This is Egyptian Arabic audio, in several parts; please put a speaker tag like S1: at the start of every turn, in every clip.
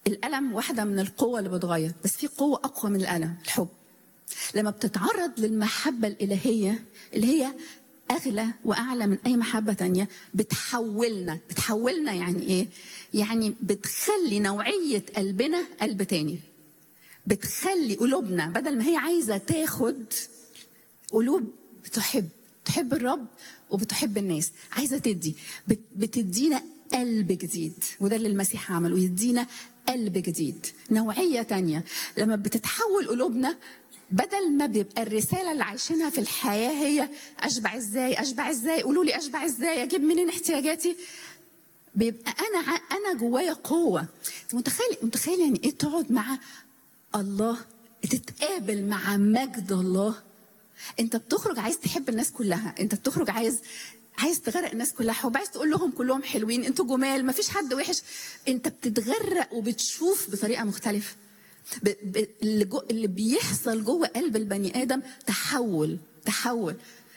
S1: الألم واحدة من القوة اللي بتغير بس في قوة أقوى من الألم الحب لما بتتعرض للمحبة الإلهية اللي هي أغلى وأعلى من أي محبة تانية بتحولنا بتحولنا يعني إيه؟ يعني بتخلي نوعية قلبنا قلب تاني بتخلي قلوبنا بدل ما هي عايزة تاخد قلوب بتحب تحب الرب وبتحب الناس عايزة تدي بت- بتدينا قلب جديد وده اللي المسيح عمله يدينا قلب جديد نوعية تانية لما بتتحول قلوبنا بدل ما بيبقى الرسالة اللي عايشينها في الحياة هي أشبع إزاي أشبع إزاي قولوا لي أشبع إزاي أجيب منين احتياجاتي بيبقى أنا ع- أنا جوايا قوة أنت متخيل متخيل يعني إيه تقعد مع الله تتقابل مع مجد الله انت بتخرج عايز تحب الناس كلها انت بتخرج عايز عايز تغرق الناس كلها حب عايز تقول لهم كلهم حلوين انتوا جمال مفيش حد وحش انت بتتغرق وبتشوف بطريقه مختلفه ب... ب... اللي, جو... اللي بيحصل جوه قلب البني ادم تحول تحول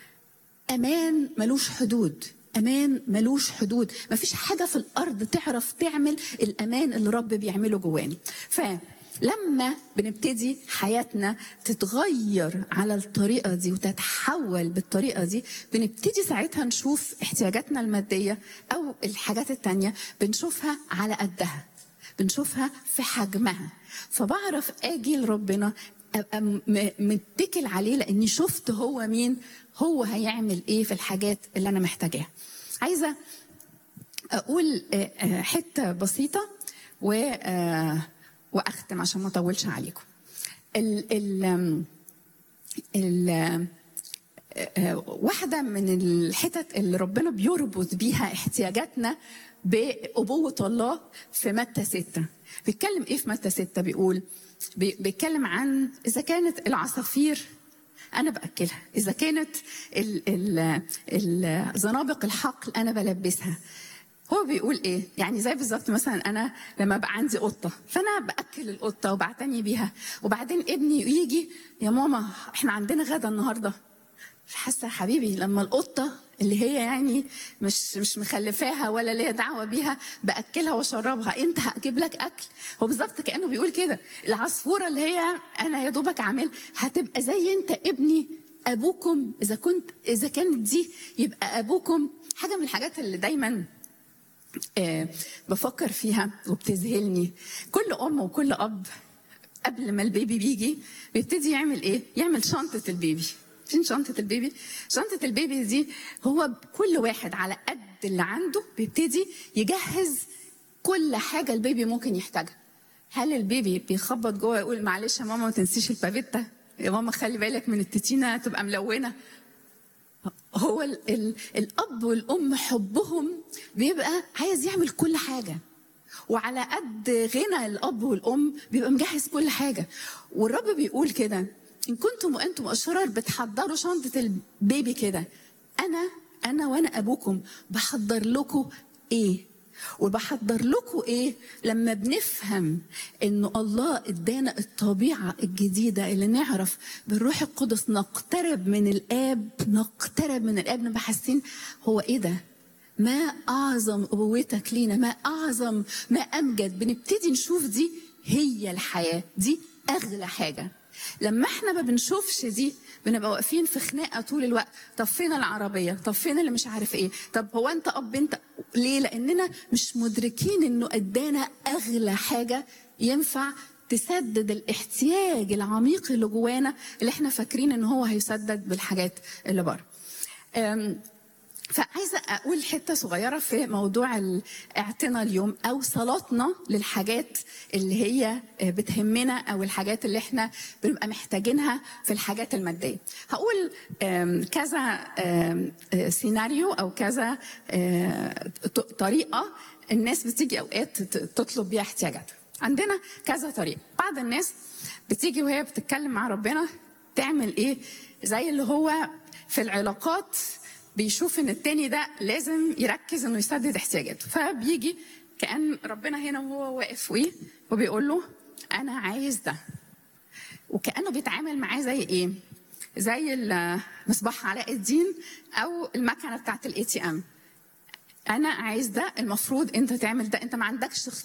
S1: امان ملوش حدود امان ملوش حدود مفيش حاجه في الارض تعرف تعمل الامان اللي رب بيعمله جوانا فلما بنبتدي حياتنا تتغير على الطريقه دي وتتحول بالطريقه دي بنبتدي ساعتها نشوف احتياجاتنا الماديه او الحاجات التانيه بنشوفها على قدها بنشوفها في حجمها فبعرف اجي لربنا ابقى م- متكل عليه لاني شفت هو مين هو هيعمل ايه في الحاجات اللي انا محتاجاها عايزه اقول آه، آه، حته بسيطه و آه، واختم عشان ما اطولش عليكم ال ال آم، ال آه، آه، واحدة من الحتت اللي ربنا بيربط بيها احتياجاتنا بأبوة الله في متى ستة بيتكلم ايه في متى ستة بيقول بي- بيتكلم عن إذا كانت العصافير أنا بأكلها إذا كانت ال- ال- ال- زنابق الحقل أنا بلبسها هو بيقول ايه يعني زي بالظبط مثلا انا لما بقى عندي قطه فانا باكل القطه وبعتني بيها وبعدين ابني يجي يا ماما احنا عندنا غدا النهارده حاسه يا حبيبي لما القطه اللي هي يعني مش مش مخلفاها ولا ليها دعوه بيها باكلها واشربها انت هجيب لك اكل هو بالظبط كانه بيقول كده العصفوره اللي هي انا يا دوبك عامل هتبقى زي انت ابني ابوكم اذا كنت اذا كانت دي يبقى ابوكم حاجه من الحاجات اللي دايما آه، بفكر فيها وبتذهلني كل ام وكل اب قبل ما البيبي بيجي بيبتدي يعمل ايه؟ يعمل شنطه البيبي فين شنطة البيبي؟ شنطة البيبي دي هو كل واحد على قد اللي عنده بيبتدي يجهز كل حاجة البيبي ممكن يحتاجها. هل البيبي بيخبط جوه يقول معلش يا ماما ما تنسيش البافيتا؟ يا ماما خلي بالك من التتينة تبقى ملونة. هو ال ال الاب والام حبهم بيبقى عايز يعمل كل حاجه وعلى قد غنى الاب والام بيبقى مجهز كل حاجه والرب بيقول كده ان كنتم وانتم اشرار بتحضروا شنطه البيبي كده انا انا وانا ابوكم بحضر لكم ايه وبحضر لكم ايه لما بنفهم انه الله ادانا الطبيعه الجديده اللي نعرف بالروح القدس نقترب من الاب نقترب من الاب نبقى حاسين هو ايه ده ما اعظم ابوتك لينا ما اعظم ما امجد بنبتدي نشوف دي هي الحياه دي اغلى حاجه لما احنا ما بنشوفش دي بنبقى واقفين في خناقه طول الوقت طب فين العربيه طب فين اللي مش عارف ايه طب هو انت اب انت ليه لاننا مش مدركين انه ادانا اغلى حاجه ينفع تسدد الاحتياج العميق اللي جوانا اللي احنا فاكرين ان هو هيسدد بالحاجات اللي بره أم، فعايزه اقول حته صغيره في موضوع الاعتناء اليوم او صلاتنا للحاجات اللي هي بتهمنا او الحاجات اللي احنا بنبقى محتاجينها في الحاجات الماديه. هقول آم، كذا آم، آه، سيناريو او كذا آه، ط- طريقه الناس بتيجي اوقات ت- تطلب بيها احتياجاتها. عندنا كذا طريقه، بعض الناس بتيجي وهي بتتكلم مع ربنا تعمل ايه؟ زي اللي هو في العلاقات بيشوف ان التاني ده لازم يركز انه يسدد احتياجاته فبيجي كان ربنا هنا وهو واقف وايه وبيقول له انا عايز ده وكانه بيتعامل معاه زي ايه زي ال- مصباح علاء الدين او المكنه بتاعت الاي تي ام انا عايز ده المفروض انت تعمل ده انت ما عندكش